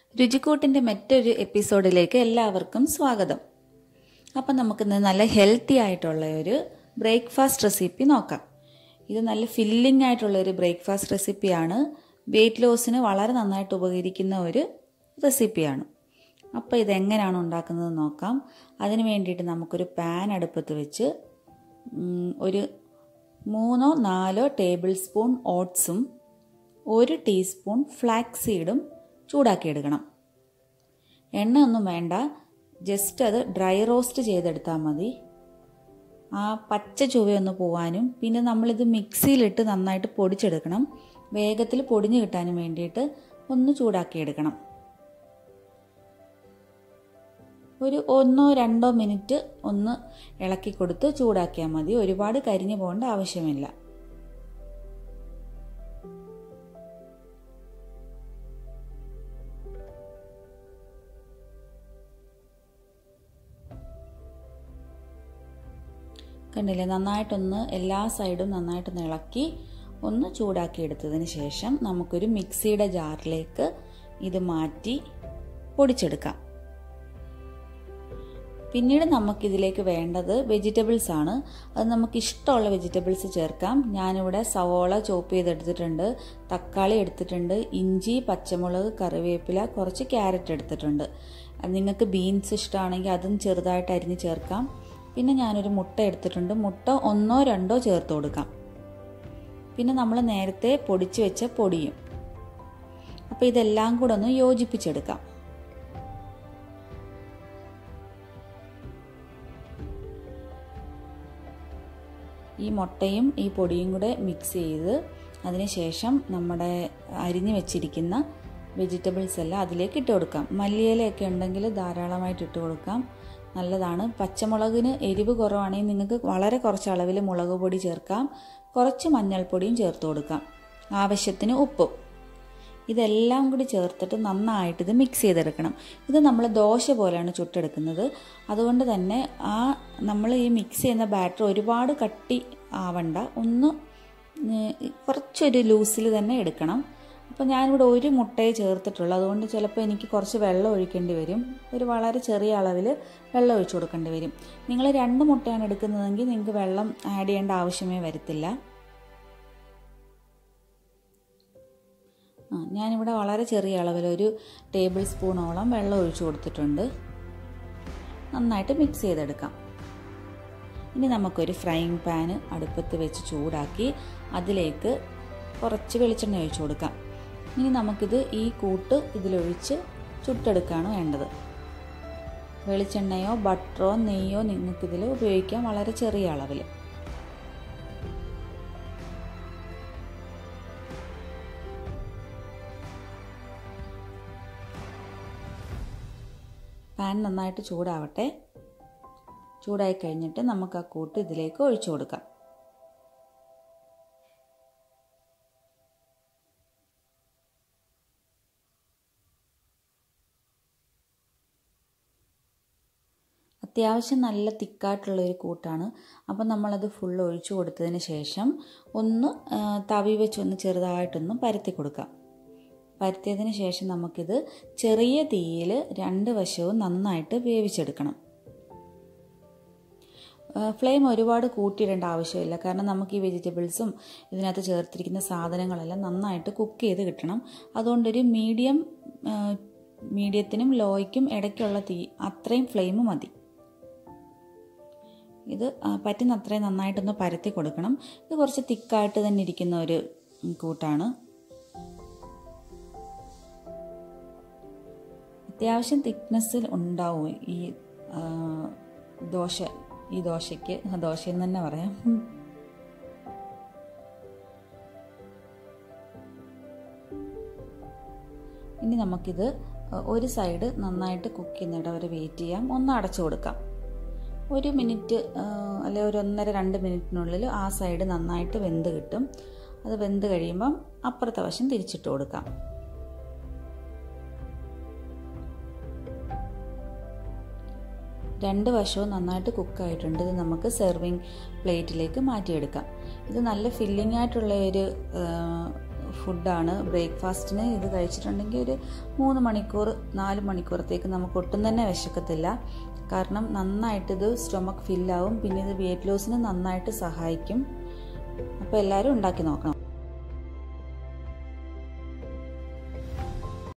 രുചിക്കൂട്ടിൻ്റെ മറ്റൊരു എപ്പിസോഡിലേക്ക് എല്ലാവർക്കും സ്വാഗതം അപ്പം നമുക്കിന്ന് നല്ല ഹെൽത്തി ആയിട്ടുള്ള ഒരു ബ്രേക്ക്ഫാസ്റ്റ് റെസിപ്പി നോക്കാം ഇത് നല്ല ഫില്ലിംഗ് ആയിട്ടുള്ള ഒരു ബ്രേക്ക്ഫാസ്റ്റ് റെസിപ്പിയാണ് വെയിറ്റ് ലോസിന് വളരെ നന്നായിട്ട് ഉപകരിക്കുന്ന ഒരു റെസിപ്പിയാണ് അപ്പോൾ ഇതെങ്ങനെയാണ് ഉണ്ടാക്കുന്നത് നോക്കാം അതിന് വേണ്ടിയിട്ട് നമുക്കൊരു പാൻ അടുപ്പത്ത് വെച്ച് ഉം, ഒരു മൂന്നോ നാലോ ടേബിൾ സ്പൂൺ ഓട്സും ഒരു ടീസ്പൂൺ ഫ്ലാക്സ് സീഡും ചൂടാക്കിയെടുക്കണം എണ്ണ ഒന്നും വേണ്ട ജസ്റ്റ് അത് ഡ്രൈ റോസ്റ്റ് ചെയ്തെടുത്താൽ മതി ആ പച്ച ചുവയൊന്ന് പോവാനും പിന്നെ നമ്മളിത് മിക്സിയിലിട്ട് നന്നായിട്ട് പൊടിച്ചെടുക്കണം വേഗത്തിൽ പൊടിഞ്ഞു കിട്ടാനും വേണ്ടിയിട്ട് ഒന്ന് ചൂടാക്കിയെടുക്കണം ഒരു ഒന്നോ രണ്ടോ മിനിറ്റ് ഒന്ന് ഇളക്കി കൊടുത്ത് ചൂടാക്കിയാൽ മതി ഒരുപാട് കരിഞ്ഞു പോകേണ്ട ആവശ്യമില്ല കണ്ടില്ലേ നന്നായിട്ടൊന്ന് എല്ലാ സൈഡും നന്നായിട്ടൊന്ന് ഇളക്കി ഒന്ന് ചൂടാക്കി എടുത്തതിന് ശേഷം നമുക്കൊരു മിക്സിയുടെ ജാറിലേക്ക് ഇത് മാറ്റി പൊടിച്ചെടുക്കാം പിന്നീട് നമുക്കിതിലേക്ക് വേണ്ടത് വെജിറ്റബിൾസ് ആണ് അത് നമുക്ക് ഇഷ്ടമുള്ള വെജിറ്റബിൾസ് ചേർക്കാം ഞാനിവിടെ സവോള ചോപ്പ് ചെയ്തെടുത്തിട്ടുണ്ട് തക്കാളി എടുത്തിട്ടുണ്ട് ഇഞ്ചി പച്ചമുളക് കറിവേപ്പില കുറച്ച് ക്യാരറ്റ് എടുത്തിട്ടുണ്ട് അത് നിങ്ങൾക്ക് ബീൻസ് ഇഷ്ടമാണെങ്കിൽ അതും ചെറുതായിട്ട് അരിഞ്ഞ് ചേർക്കാം പിന്നെ ഞാനൊരു മുട്ട എടുത്തിട്ടുണ്ട് മുട്ട ഒന്നോ രണ്ടോ ചേർത്ത് കൊടുക്കാം പിന്നെ നമ്മൾ നേരത്തെ പൊടിച്ച് വെച്ച പൊടിയും അപ്പോൾ ഇതെല്ലാം കൂടെ ഒന്ന് യോജിപ്പിച്ചെടുക്കാം ഈ മുട്ടയും ഈ പൊടിയും കൂടെ മിക്സ് ചെയ്ത് അതിനുശേഷം നമ്മുടെ അരിഞ്ഞു വെച്ചിരിക്കുന്ന വെജിറ്റബിൾസ് എല്ലാം അതിലേക്ക് ഇട്ട് കൊടുക്കാം മല്ലിയിലയൊക്കെ ഉണ്ടെങ്കിൽ ധാരാളമായിട്ട് ഇട്ട് കൊടുക്കാം നല്ലതാണ് പച്ചമുളകിന് എരിവ് കുറവാണെങ്കിൽ നിങ്ങൾക്ക് വളരെ കുറച്ച് അളവിൽ മുളക് പൊടി ചേർക്കാം കുറച്ച് മഞ്ഞൾപ്പൊടിയും ചേർത്ത് കൊടുക്കാം ആവശ്യത്തിന് ഉപ്പും ഇതെല്ലാം കൂടി ചേർത്തിട്ട് നന്നായിട്ട് ഇത് മിക്സ് ചെയ്തെടുക്കണം ഇത് നമ്മൾ ദോശ പോലെയാണ് ചുട്ടെടുക്കുന്നത് അതുകൊണ്ട് തന്നെ ആ നമ്മൾ ഈ മിക്സ് ചെയ്യുന്ന ബാറ്റർ ഒരുപാട് കട്ടി ആവണ്ട ഒന്ന് കുറച്ചൊരു ലൂസിൽ തന്നെ എടുക്കണം അപ്പോൾ ഞാനിവിടെ ഒരു മുട്ടയെ ചേർത്തിട്ടുള്ളൂ അതുകൊണ്ട് ചിലപ്പോൾ എനിക്ക് കുറച്ച് വെള്ളം ഒഴിക്കേണ്ടി വരും ഒരു വളരെ ചെറിയ അളവിൽ വെള്ളം ഒഴിച്ചു കൊടുക്കേണ്ടി വരും നിങ്ങൾ രണ്ട് മുട്ടയാണ് എടുക്കുന്നതെങ്കിൽ നിങ്ങൾക്ക് വെള്ളം ആഡ് ചെയ്യേണ്ട ആവശ്യമേ വരത്തില്ല ആ ഞാനിവിടെ വളരെ ചെറിയ അളവിൽ ഒരു ടേബിൾ സ്പൂണോളം വെള്ളം ഒഴിച്ചു കൊടുത്തിട്ടുണ്ട് നന്നായിട്ട് മിക്സ് ചെയ്തെടുക്കാം ഇനി നമുക്കൊരു ഫ്രൈങ് പാന് അടുപ്പത്ത് വെച്ച് ചൂടാക്കി അതിലേക്ക് കുറച്ച് വെളിച്ചെണ്ണ ഒഴിച്ചു കൊടുക്കാം ഇനി നമുക്കിത് ഈ കൂട്ട് ഇതിലൊഴിച്ച് ചുട്ടെടുക്കുകയാണ് വേണ്ടത് വെളിച്ചെണ്ണയോ ബട്ടറോ നെയ്യോ നിങ്ങൾക്കിതിൽ ഉപയോഗിക്കാം വളരെ ചെറിയ അളവിൽ പാൻ നന്നായിട്ട് ചൂടാവട്ടെ ചൂടായി കഴിഞ്ഞിട്ട് നമുക്ക് ആ കൂട്ട് ഇതിലേക്ക് ഒഴിച്ചു കൊടുക്കാം അത്യാവശ്യം നല്ല തിക്കായിട്ടുള്ള ഒരു കൂട്ടാണ് അപ്പം നമ്മളത് ഫുൾ ഒഴിച്ചു കൊടുത്തതിന് ശേഷം ഒന്ന് തവി വെച്ചൊന്ന് ചെറുതായിട്ടൊന്ന് പരത്തി കൊടുക്കാം പരത്തിയതിന് ശേഷം നമുക്കിത് ചെറിയ തീയിൽ രണ്ട് വശവും നന്നായിട്ട് വേവിച്ചെടുക്കണം ഫ്ലെയിം ഒരുപാട് കൂട്ടിയിടേണ്ട ആവശ്യമില്ല കാരണം നമുക്ക് ഈ വെജിറ്റബിൾസും ഇതിനകത്ത് ചേർത്തിരിക്കുന്ന സാധനങ്ങളെല്ലാം നന്നായിട്ട് കുക്ക് ചെയ്ത് കിട്ടണം അതുകൊണ്ടൊരു മീഡിയം മീഡിയത്തിനും ലോയ്ക്കും ഇടയ്ക്കുള്ള തീ അത്രയും ഫ്ലെയിം മതി ഇത് പറ്റുന്ന അത്രയും നന്നായിട്ടൊന്ന് പരത്തി കൊടുക്കണം ഇത് കുറച്ച് തിക്കായിട്ട് തന്നെ ഇരിക്കുന്ന ഒരു കൂട്ടാണ് അത്യാവശ്യം തിക്നെസ്സിൽ ഉണ്ടാവും ഈ ദോശ ഈ ദോശയ്ക്ക് ദോശയെന്ന് തന്നെ പറയാം ഇനി നമുക്കിത് ഒരു സൈഡ് നന്നായിട്ട് കുക്ക് ചെയ്യുന്നിട വരെ വെയിറ്റ് ചെയ്യാം ഒന്ന് അടച്ചു കൊടുക്കാം ഒരു മിനിറ്റ് അല്ലെ ഒരു ഒന്നര രണ്ട് മിനിറ്റിനുള്ളിൽ ആ സൈഡ് നന്നായിട്ട് വെന്ത് കിട്ടും അത് വെന്ത് കഴിയുമ്പം അപ്പുറത്തെ വശം തിരിച്ചിട്ട് കൊടുക്കാം രണ്ട് വശവും നന്നായിട്ട് കുക്കായിട്ടുണ്ട് ഇത് നമുക്ക് സെർവിങ് പ്ലേറ്റിലേക്ക് മാറ്റിയെടുക്കാം ഇത് നല്ല ഫില്ലിംഗ് ആയിട്ടുള്ള ഒരു ഫുഡാണ് ബ്രേക്ക്ഫാസ്റ്റിന് ഇത് കഴിച്ചിട്ടുണ്ടെങ്കിൽ ഒരു മൂന്ന് മണിക്കൂർ നാല് മണിക്കൂറത്തേക്ക് നമുക്ക് ഒട്ടും തന്നെ വിശക്കത്തില്ല കാരണം നന്നായിട്ട് ഇത് സ്റ്റൊമക്ക് ഫില്ലാവും പിന്നെ ഇത് വെയിറ്റ് ലോസിന് നന്നായിട്ട് സഹായിക്കും അപ്പോൾ എല്ലാവരും ഉണ്ടാക്കി നോക്കണം